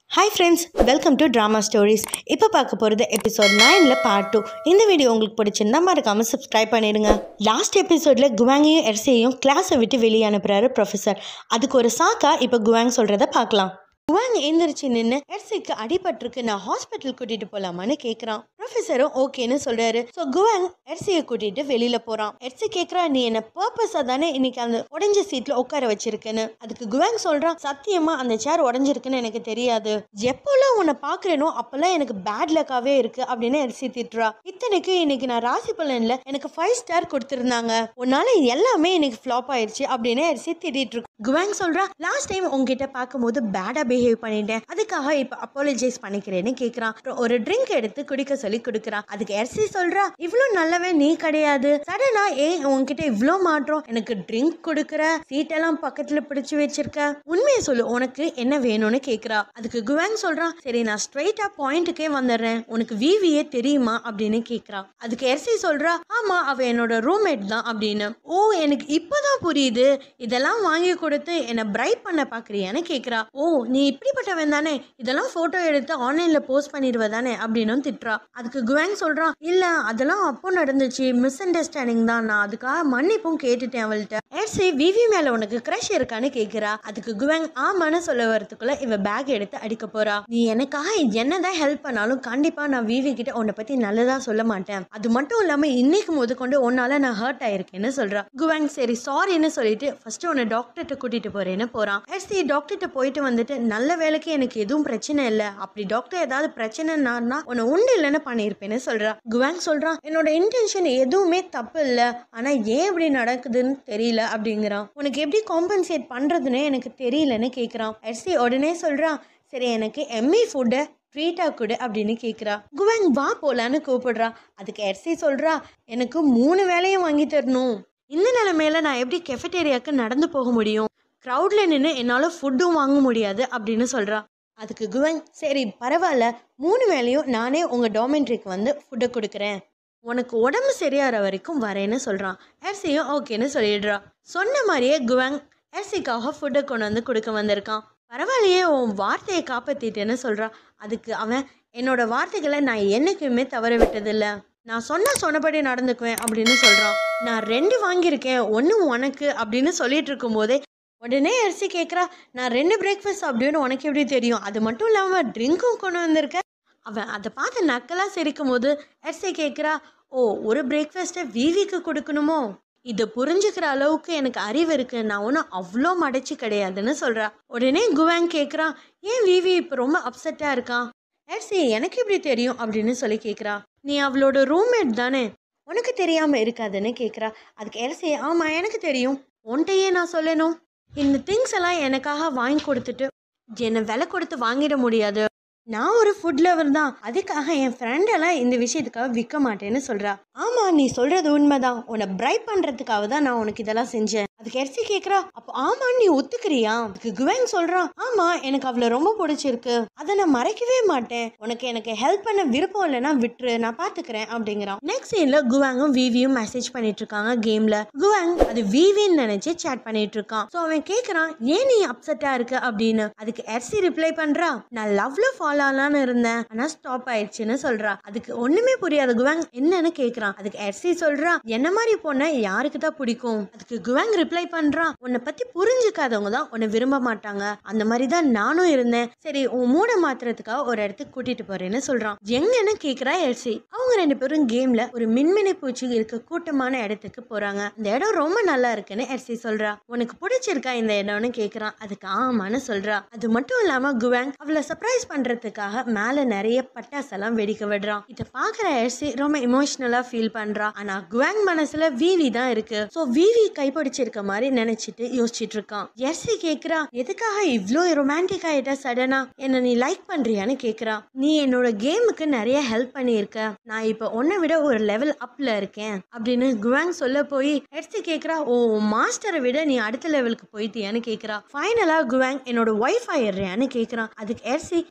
Hi friends welcome to drama stories இப்போ பார்க்க போகிறது எபிசோட் நைனில் பார்ட் டூ இந்த வீடியோ உங்களுக்கு பிடிச்சிருந்தா மறக்காமல் சப்ஸ்கிரைப் பண்ணிடுங்க லாஸ்ட் எபிசோடில் குவாங்கையும் எர்சியையும் கிளாஸை விட்டு வெளியே அனுப்புகிறாரு ப்ரொஃபஸர் அதுக்கு ஒரு சாக்கா இப்போ குவாங் சொல்கிறத பார்க்கலாம் குவாங் எந்திரிச்சு நின்று எர்சிக்கு அடிபட்டிருக்கு நான் ஹாஸ்பிட்டல் கூட்டிட்டு போலாமான்னு கேட்குறான் ப்ரொஃபஸரும் ஓகேன்னு சொல்றாரு ஸோ குவாங் எர்சியை கூட்டிட்டு வெளியில போறான் எர்சி கேட்குறா நீ என்ன பர்பஸா தானே இன்னைக்கு அந்த உடைஞ்ச சீட்ல உட்கார வச்சிருக்கேன்னு அதுக்கு குவாங் சொல்றான் சத்தியமா அந்த சேர் உடஞ்சிருக்குன்னு எனக்கு தெரியாது எப்போல்லாம் உன்னை பாக்குறேனோ அப்பெல்லாம் எனக்கு பேட் லக்காவே இருக்கு அப்படின்னு எர்சி திட்டுறா இத்தனைக்கு இன்னைக்கு நான் ராசி பலன்ல எனக்கு ஃபைவ் ஸ்டார் கொடுத்துருந்தாங்க உன்னால எல்லாமே இன்னைக்கு ஃப்ளாப் ஆயிடுச்சு அப்படின்னு எர்சி திட்டிட்டு இருக்கு குவாங் சொல்றா லாஸ்ட் டைம் உங்ககிட்ட பார்க்கும்போது பேடா பிஹேவ் பண்ணிட்டேன் அதுக்காக இப்போ அப்பாலஜைஸ் பண்ணிக்கிறேன்னு கேட்குறான் அப்புறம் ஒரு ட்ரிங்க் எடுத்து குடிக்க சொல்லி கொடுக்குறான் அதுக்கு எர்சி சொல்றா இவ்வளோ நல்லவன் நீ கிடையாது சடனா ஏன் உன்கிட்ட இவ்வளோ மாற்றம் எனக்கு ட்ரிங்க் கொடுக்குற சீட்டெல்லாம் பக்கத்துல பிடிச்சு வச்சிருக்க உண்மையை சொல்லு உனக்கு என்ன வேணும்னு கேட்குறா அதுக்கு குவாங் சொல்றான் சரி நான் ஸ்ட்ரைட்டா பாயிண்ட்டுக்கே வந்துடுறேன் உனக்கு விவியே தெரியுமா அப்படின்னு கேட்குறா அதுக்கு எர்சி சொல்றா ஆமா அவ என்னோட ரூம்மேட் தான் அப்படின்னு ஓ எனக்கு இப்போதான் புரியுது இதெல்லாம் வாங்கி கொடுத்து என்னை பிரைட் பண்ண பாக்குறியான்னு கேட்குறா ஓ நீ இப்படிப்பட்டவன் தானே இதெல்லாம் போட்டோ எடுத்து ஆன்லைன்ல போஸ்ட் பண்ணிடுவ தானே அப்படின்னு திட்டுறா அதுக்கு குவாங் சொல்றான் இல்ல அதெல்லாம் அப்போ நடந்துச்சு மிஸ் அண்டர்ஸ்டாண்டிங் தான் நான் அதுக்காக மன்னிப்பும் கேட்டுட்டேன் அவள்கிட்ட ஏர்சி விவி மேல உனக்கு க்ரஷ் இருக்கான்னு கேட்குறா அதுக்கு குவாங் ஆமான்னு சொல்ல வரதுக்குள்ள இவ பேக் எடுத்து அடிக்க போறா நீ எனக்காக என்னதான் ஹெல்ப் பண்ணாலும் கண்டிப்பா நான் விவி கிட்ட உன்னை பத்தி நல்லதா சொல்ல மாட்டேன் அது மட்டும் இல்லாம இன்னைக்கு முதற்கொண்டு உன்னால நான் ஹர்ட் ஆயிருக்கேன்னு சொல்றா குவாங் சரி சாரின்னு சொல்லிட்டு ஃபர்ஸ்ட் உன்னை டாக்டர்கிட்ட கூட்டிட்டு போறேன்னு போறான் எஸ்சி டாக்டர்கிட்ட போயிட்டு வந்துட்டு நல்ல வேலைக்கு எனக்கு எதுவும் பிரச்சனை இல்லை அப்படி டாக்டர் ஏதாவது பிரச்சனைனா உன்னை உண்டு இல்லைன்னு பண்ணியிருப்பேன்னு சொல்றா குவாங் சொல்றான் என்னோட இன்டென்ஷன் எதுவுமே தப்பு இல்லை ஆனா ஏன் இப்படி நடக்குதுன்னு தெரியல அப்படிங்கிறான் உனக்கு எப்படி காம்பன்சேட் பண்றதுன்னு எனக்கு தெரியலன்னு கேட்குறான் எஸ்சி உடனே சொல்றான் சரி எனக்கு எம்மி ஃபுட்டை ட்ரீட்டா கொடு அப்படின்னு கேட்குறா குவாங் வா போலான்னு கூப்பிடுறா அதுக்கு எர்சி சொல்றா எனக்கு மூணு வேலையும் வாங்கி தரணும் இந்த நிலைமையில நான் எப்படி கெஃபட்டேரியாவுக்கு நடந்து போக முடியும் க்ரௌடில் நின்று என்னால் ஃபுட்டும் வாங்க முடியாது அப்படின்னு சொல்கிறா அதுக்கு குவன் சரி பரவாயில்ல மூணு வேலையும் நானே உங்கள் டாமெண்ட்ரிக்கு வந்து ஃபுட்டை கொடுக்குறேன் உனக்கு உடம்பு சரியாகிற வரைக்கும் வரேன்னு சொல்கிறான் ஏர்சியும் ஓகேன்னு சொல்லிடுறா சொன்ன மாதிரியே குவங் ஏர்சிக்காக ஃபுட்டை கொண்டு வந்து கொடுக்க வந்திருக்கான் பரவாயில்லையே உன் வார்த்தையை காப்பாற்றிட்டேன்னு சொல்கிறான் அதுக்கு அவன் என்னோட வார்த்தைகளை நான் என்றைக்குமே தவற விட்டதில்லை நான் சொன்ன சொன்னபடி நடந்துக்குவேன் அப்படின்னு சொல்கிறான் நான் ரெண்டு வாங்கியிருக்கேன் ஒன்று உனக்கு அப்படின்னு சொல்லிட்டு இருக்கும்போதே உடனே அரிசி கேட்குறா நான் ரெண்டு பிரேக்ஃபாஸ்ட் அப்படின்னு உனக்கு எப்படி தெரியும் அது மட்டும் இல்லாமல் ட்ரிங்க்கும் கொண்டு வந்திருக்க அவன் அதை பார்த்து நக்கலாக சிரிக்கும் போது அரிசி கேட்குறா ஓ ஒரு பிரேக்ஃபாஸ்ட்டை விவிக்கு கொடுக்கணுமோ இதை புரிஞ்சுக்கிற அளவுக்கு எனக்கு அறிவு இருக்கு நான் ஒன்றும் அவ்வளோ மடைச்சு கிடையாதுன்னு சொல்கிறா உடனே குவாங் கேட்குறான் ஏன் விவி இப்போ ரொம்ப அப்செட்டாக இருக்கான் ஏர்சி எனக்கு எப்படி தெரியும் அப்படின்னு சொல்லி கேட்குறா நீ அவளோட ரூம்மேட் தானே உனக்கு தெரியாமல் இருக்காதுன்னு கேட்குறா அதுக்கு ஏர்சி ஆமாம் எனக்கு தெரியும் உன்கிட்டயே நான் சொல்லணும் இந்த திங்ஸ் எல்லாம் எனக்காக வாங்கி கொடுத்துட்டு என்னை விலை கொடுத்து வாங்கிட முடியாது நான் ஒரு ஃபுட் லவர் தான் அதுக்காக என் ஃப்ரெண்டெல்லாம் இந்த விஷயத்துக்காக விற்க மாட்டேன்னு சொல்கிறா ஆமாம் நீ சொல்கிறது உண்மைதான் உன்னை பிரைட் பண்ணுறதுக்காக தான் நான் உனக்கு இதெல்லாம் செஞ்சேன் அதுக்கு எர்சி கேட்குறா அப்போ ஆமான்னு நீ ஒத்துக்கிறியா அதுக்கு குவேங் சொல்கிறான் ஆமாம் எனக்கு அவளை ரொம்ப பிடிச்சிருக்கு அதை நான் மறைக்கவே மாட்டேன் உனக்கு எனக்கு ஹெல்ப் பண்ண விருப்பம் இல்லைன்னா விட்டுரு நான் பார்த்துக்கிறேன் அப்படிங்கிறான் நெக்ஸ்ட் சீனில் குவாங்கும் விவியும் மெசேஜ் பண்ணிட்டு இருக்காங்க கேமில் குவாங் அது விவின்னு நினச்சி சேட் பண்ணிட்டு இருக்கான் ஸோ அவன் கேட்குறான் ஏன் நீ அப்செட்டாக இருக்க அப்படின்னு அதுக்கு எர்சி ரிப்ளை பண்ணுறா நான் லவ்ல ஃபாலோ ஆகலான்னு இருந்தேன் ஆனால் ஸ்டாப் ஆயிடுச்சுன்னு சொல்றா அதுக்கு ஒண்ணுமே புரியாது குவாங் என்னன்னு கேட்குறான் அதுக்கு எர்சி சொல்றா என்ன மாதிரி பொண்ணை யாருக்கு தான் பிடிக்கும் அதுக்கு குவாங் ரிப்ளை பண்றான் உன்னை பத்தி புரிஞ்சுக்காதவங்க தான் உன்னை விரும்ப மாட்டாங்க அந்த மாதிரி தான் நானும் இருந்தேன் சரி உன் மூட மாத்துறதுக்காக ஒரு இடத்துக்கு கூட்டிட்டு போறேன்னு சொல்றான் எங்கன்னு கேக்குறா எல்சி அவங்க ரெண்டு பேரும் கேம்ல ஒரு மின்மினி பூச்சி இருக்க கூட்டமான இடத்துக்கு போறாங்க இந்த இடம் ரொம்ப நல்லா இருக்குன்னு எல்சி சொல்றா உனக்கு பிடிச்சிருக்கா இந்த இடம்னு கேக்குறான் அதுக்கு ஆமான்னு சொல்றா அது மட்டும் இல்லாம குவாங் அவளை சர்ப்ரைஸ் பண்றதுக்காக மேல நிறைய பட்டாசெல்லாம் வெடிக்க விடுறான் இதை பாக்குற எல்சி ரொம்ப இமோஷனலா ஃபீல் பண்றா ஆனா குவாங் மனசுல விவி தான் இருக்கு சோ விவி கைப்பிடிச்சிருக்க மாதிரி நினைச்சிட்டு யோசிச்சுட்டு இருக்கான் எர்சி கேக்குறா எதுக்காக இவ்ளோ ரொமான்டிக் ஆயிட்டா சடனா என்ன நீ லைக் பண்றியான்னு கேக்குறா நீ என்னோட கேமுக்கு நிறைய ஹெல்ப் பண்ணியிருக்க நான் இப்ப உன்னை விட ஒரு லெவல் அப்ல இருக்கேன் அப்படின்னு குவாங் சொல்ல போய் எர்சி கேக்குறா ஓ மாஸ்டரை விட நீ அடுத்த லெவலுக்கு போயிட்டியான்னு கேக்குறா ஃபைனலா குவாங் என்னோட ஒய்ஃப் ஆயிடுறியான்னு கேக்குறான் அதுக்கு எர்சி இவன் என்ன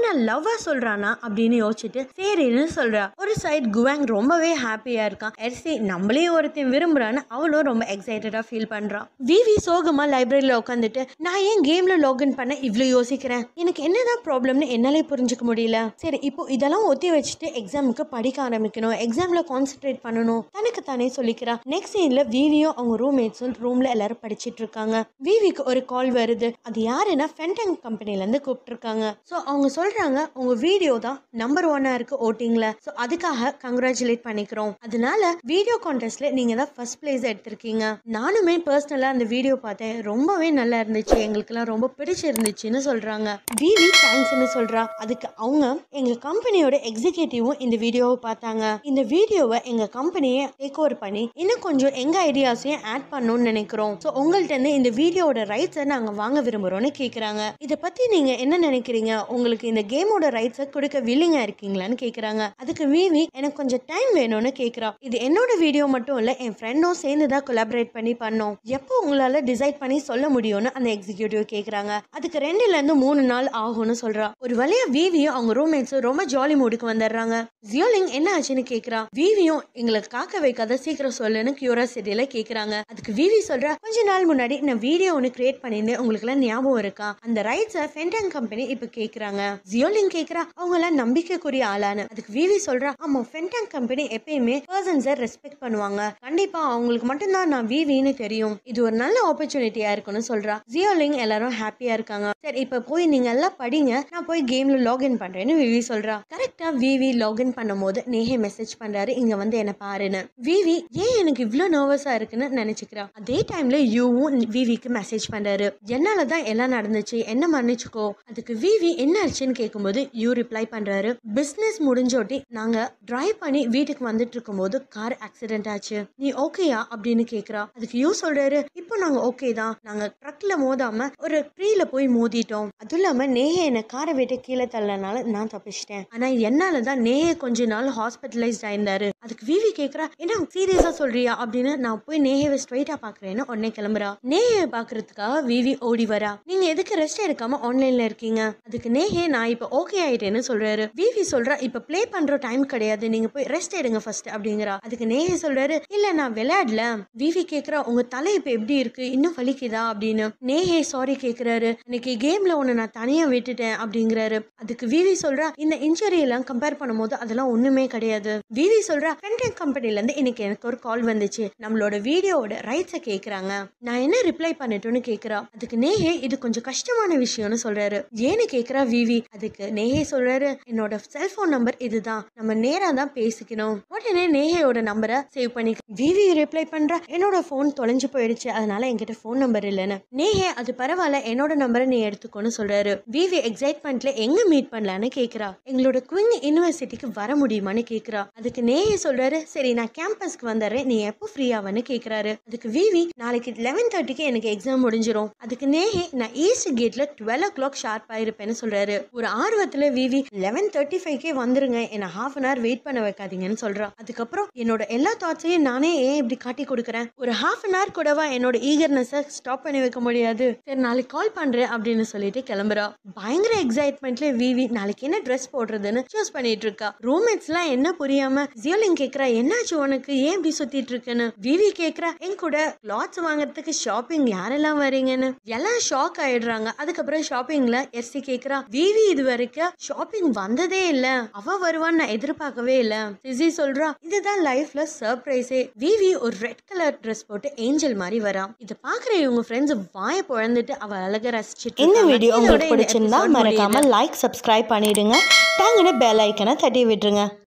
என்ன லவ்வா சொல்றானா அப்படின்னு யோசிச்சுட்டு சரின்னு சொல்றா ஒரு சைட் குவாங் ரொம்பவே ஹாப்பியா இருக்கான் எர்சி நம்மளே ஒருத்தன் விரும்புறான்னு அவளும் ரொம்ப எக்ஸைட்டடா ஃபீல் பண்றான் விவி சோகமா லைப்ரரியில உட்காந்துட்டு நான் ஏன் கேம்ல லாகின் பண்ண இவ்வளோ யோசிக்கிறேன் எனக்கு என்னதான் ப்ராப்ளம்னு என்னாலே புரிஞ்சுக்க முடியல சரி இப்போ இதெல்லாம் ஒத்தி வச்சுட்டு எக்ஸாமுக்கு படிக்க ஆரம்பிக்கணும் எக்ஸாம்ல கான்சென்ட்ரேட் பண்ணணும் தனக்கு தானே சொல்லிக்கிறா நெக்ஸ்ட் சீன்ல விவியும் அவங்க ரூம்மேட்ஸும் ரூம்ல எல்லாரும் படிச்சிட்டு இருக்காங்க விவிக்கு ஒரு கால் வருது அது யாருன்னா ஃபென்டங் கம்பெனில இருந்து கூப்பிட்டுருக்காங்க ஸோ அவங்க சொல்றாங்க உங்க வீடியோ தான் நம்பர் ஒன்னா இருக்கு ஓட்டிங்ல ஸோ அதுக்காக கங்க்ராச்சுலேட் பண்ணிக்கிறோம் அதனால வீடியோ கான்டெஸ்ட்ல நீங்க தான் ஃபர்ஸ்ட் பிளேஸ் எடுத்திருக்கீங்க நானுமே பர்சனலா அந்த வீடியோ பார்த்தேன் ரொம்பவே நல்லா இருந்துச்சு எங்களுக்கெல்லாம் ரொம்ப பிடிச்சிருந்துச்சுன்னு சொல்றாங்க விவி தேங்க்ஸ்னு சொல்றா அதுக்கு அவங்க எங்க கம்பெனியோட எக்ஸிகியூட்டிவும் இந்த வீடியோவை பார்த்தாங்க இந்த வீடியோவை எங்க கம்பெனியை டேக் ஓவர் பண்ணி இன்னும் கொஞ்சம் எங்க ஐடியாஸையும் ஆட் பண்ணணும்னு நினைக்கிறோம் ஸோ உங்கள்ட்ட இருந்து இந்த வீடியோவோட ரைட்ஸை நாங்க வாங்க விரும்புறோம்னு கேக்குறாங்க இதை பத்தி நீங்க என்ன நினைக்கிறீங்க உங்களுக்கு இந்த கேமோட ரைட்ஸை கொடுக்க வில்லிங்கா இருக்கீங்களான்னு கேக்குறாங்க அதுக்கு விவி எனக்கு கொஞ்சம் டைம் வேணும்னு கேக்குறா இது என்னோட வீடியோ மட்டும் இல்ல என் ஃப்ரெண்டும் சேர்ந்து தான் கொலாபரேட் பண்ணி பண்ணோம் எப்போ உங்களால டிசைட் பண்ணி சொல்ல முடியும்னு அந்த எக்ஸிக்யூட்டிவ் கேக்குறாங்க அதுக்கு ரெண்டுல இருந்து மூணு நாள் ஆகும்னு சொல்றா ஒரு வழியா விவியும் அவங்க ரூம்மேட்ஸும் ரொம்ப ஜாலி மூடுக்கு வந்துடுறாங்க ஜியோலிங் என்ன ஆச்சுன்னு கேக்குறா விவியும் எங்களுக்கு காக்க வைக்காத சீக்கிரம் சொல்லுன்னு கியூரியாசிட்டியில கேக்குறாங்க அதுக்கு விவி சொல்றா கொஞ்ச நாள் முன்னாடி நான் வீடியோ ஒன்று கிரியேட் பண்ணியிருந்தேன் உங்களுக்கு எல்லாம் ஞாபகம் இருக்கா அந்த ரைட்ஸை ஃபென்டங் கம்பெனி இப்ப கேக்குறாங்க ஜியோலிங் கேக்குறா அவங்க எல்லாம் நம்பிக்கைக்குரிய ஆளானு அதுக்கு விவி சொல்றா ஆமா ஃபென்டங் கம்பெனி எப்பயுமே பர்சன்ஸை ரெஸ்பெக்ட் பண்ணுவாங்க கண்டிப்பா அவங்களுக்கு மட்டும்தான் நான் விவின்னு தெரியும் இது ஒரு நல்ல ஆப்பர்ச்சுனிட்டியா இருக்கும்னு சொல்றா ஜியோலிங் எல்லாரும் ஹாப்பியா இருக்காங்க சரி இப்ப போய் நீங்க எல்லாம் படிங்க நான் போய் கேம்ல லாகின் பண்றேன்னு விவி சொல்றா கரெக்டா விவி லாகின் பண்ணும்போது நேஹே மெசேஜ் பண்றாரு இங்க வந்து என்ன பாருன்னு விவி ஏன் எனக்கு இவ்ளோ நர்வஸா இருக்குன்னு நினைச்சுக்கிறா அதே டைம்ல யூவும் விவிக்கு மெசேஜ் பண்றாரு என்னால தான் எல்லாம் நடந்துச்சு என்ன மன்னிச்சுக்கோ அதுக்கு விவி என்ன ஆச்சுன்னு கேட்கும்போது யூ ரிப்ளை பண்றாரு பிசினஸ் முடிஞ்சோட்டி நாங்க டிரைவ் பண்ணி வீட்டுக்கு வந்துட்டு இருக்கும்போது கார் ஆக்சிடென்ட் ஆச்சு நீ ஓகேயா அப்படின்னு கேக்குறா அதுக்கு யூ சொல்றாரு இப்போ நாங்க ஓகே தான் நாங்க ட்ரக்ல மோதாம ஒரு ட்ரீல போய் மோதிட்டோம் அதுவும் இல்லாம நேஹே என்ன காரை விட்டு கீழே தள்ளனால நான் தப்பிச்சிட்டேன் ஆனா என்னால தான் நேஹே கொஞ்ச நாள் ஹாஸ்பிட்டலைஸ்ட் ஆயிருந்தாரு அதுக்கு விவி கேக்குறா என்ன சீரியஸா சொல்றியா அப்படின்னு நான் போய் நேஹேவை ஸ்ட்ரைட்டா பாக்குறேன்னு உடனே கிளம்புறா நேஹே பாக்குறதுக்காக விவி ஓடி வரா நீங்க எதுக்கு ரெஸ்ட் எடுக்காம ஆன்லைன்ல இருக்கீங்க அதுக்கு நேஹே நான் இப்ப ஓகே ஆயிட்டேன்னு சொல்றாரு விவி சொல்றா இப்ப ப்ளே பண்ற டைம் கிடையாது நீங்க போய் ரெஸ்ட் எடுங்க ஃபர்ஸ்ட் அப்படிங்கிறா அதுக்கு நேஹே சொல்றாரு இல்ல நான் விளையாடல விவி கேக்குறா உங்க தலை இப்ப எப்படி இருக்கு இன்னும் வலிக்குதா அப்படின்னு நேஹே சாரி கேக்குறாரு இன்னைக்கு கேம்ல உன்னை நான் தனியா விட்டுட்டேன் அப்படிங்கிறாரு அதுக்கு விவி சொல்றா இந்த இன்ஜுரி எல்லாம் கம்பேர் பண்ணும்போது அதெல்லாம் ஒண்ணுமே கிடையாது விவி சொல்றா ஃபென்டெக் கம்பெனில இருந்து இன்னைக்கு எனக்கு ஒரு கால் வந்துச்சு நம்மளோட வீடியோவோட ரைட்ஸை கேக்குறாங்க நான் என்ன ரிப்ளை பண்ணட்டும்னு கேக்குறா அதுக்கு நேஹே இது கொஞ்சம் கஷ்டமான விஷயம்னு சொல்றாரு ஏன்னு கேக்குறா விவி அதுக்கு நேஹே சொல்றாரு என்னோட செல்போன் நம்பர் இதுதான் நம்ம நேரா தான் பேசிக்கணும் உடனே நேஹேயோட நம்பரை சேவ் பண்ணி விவி ரிப்ளை பண்றா என்னோட ஃபோன் தொலைஞ்சு போயிடுச்சு அதனால என்கிட்ட ஃபோன் நம்பர் இல்லைன்னு நேஹே அது பரவாயில்ல என்னோட நம்பரை நீ எடுத்துக்கோன்னு சொல்றாரு விவி எக்ஸைட்மெண்ட்ல எங்க மீட் பண்ணலான்னு கேக்குறா எங்களோட குயின் யூனிவர்சிட்டிக்கு வர முடியுமான்னு கேக்குறா அதுக்கு நேஹே சொல்றாரு சரி நான் கேம்பஸ்க்கு வந்துடுறேன் நீ எப்போ ஃப்ரீயாவன்னு கேக்குறாரு அதுக்கு விவி நாளைக்கு லெவன் தேர்ட்டிக்கு எனக்கு எக்ஸாம் முடிஞ்சிரும் அதுக்கு நேஹே நான் ஈஸ்ட் கேட்ல டுவெல் ஓ கிளாக் ஷார்ப்பா இருப்பேன்னு சொல்றாரு ஒரு ஆர்வத்துல விவி லெவன் தேர்ட்டி ஃபைவ்க்கே வந்துருங்க என்ன ஹாஃப் அன் ஹவர் வெயிட் பண்ண வைக்காதீங்கன்னு சொல்றா அதுக்கப்புறம் என்னோட எல்லா தாட்ஸையும் நானே ஏன் இப்படி காட்டி கொடுக்குறேன் ஒரு ஹாஃப் அன் ஹவர் கூடவா என்னோட ஈகர்னஸை ஸ்டாப் பண்ணி வைக்க முடியாது சரி நாளைக்கு கால் பண்றேன் அப்படின்னு சொல்லிட்டு கிளம்புறா பயங்கர எக்ஸைட்மெண்ட்ல விவி நாளைக்கு என்ன ட்ரெஸ் போடுறதுன்னு சூஸ் பண்ணிட்டு இருக்கா ரூம்மேட்ஸ்லாம் என்ன புரியாம ஜியோலிங் கேக்குறா என்னாச்சு உனக்கு ஏன் இப்படி சுத்திட்டு இருக்குன்னு விவி கேக்குறா என் கூட கிளாத்ஸ் வாங்குறதுக்கு ஷாப்பிங் யாரெல்லாம் வரீங்கன்னு எல்லாம் ஷாக் ஆயிடுறாங்க அதுக்கப்புறம் ஷாப்பிங்ல எஸ்சி கேக்குறா விவி இது வரைக்கும் ஷாப்பிங் வந்ததே இல்ல அவ வருவான்னு நான் எதிர்பார்க்கவே இல்ல சிசி சொல்றா இதுதான் லைஃப்ல சர்ப்ரைஸே விவி ஒரு ரெட் கலர் ட்ரெஸ் போட்டு ஏஞ்சல் மாதிரி வரா இதை பாக்குற இவங்க ஃப்ரெண்ட்ஸ் வாய பொழந்துட்டு அவ அழக ரசிச்சுட்டு இந்த இருக்காங்க. வீடியோ இதோட உங்களுக்கு இந்த பிடிச்சிருந்தா episode முடியுது. மறக்காம லைக் சப்ஸ்கிரைப் பண்ணிடுங்க டாங்கன்னு பெல் ஐக்கனை தட்டி விட்டுருங்க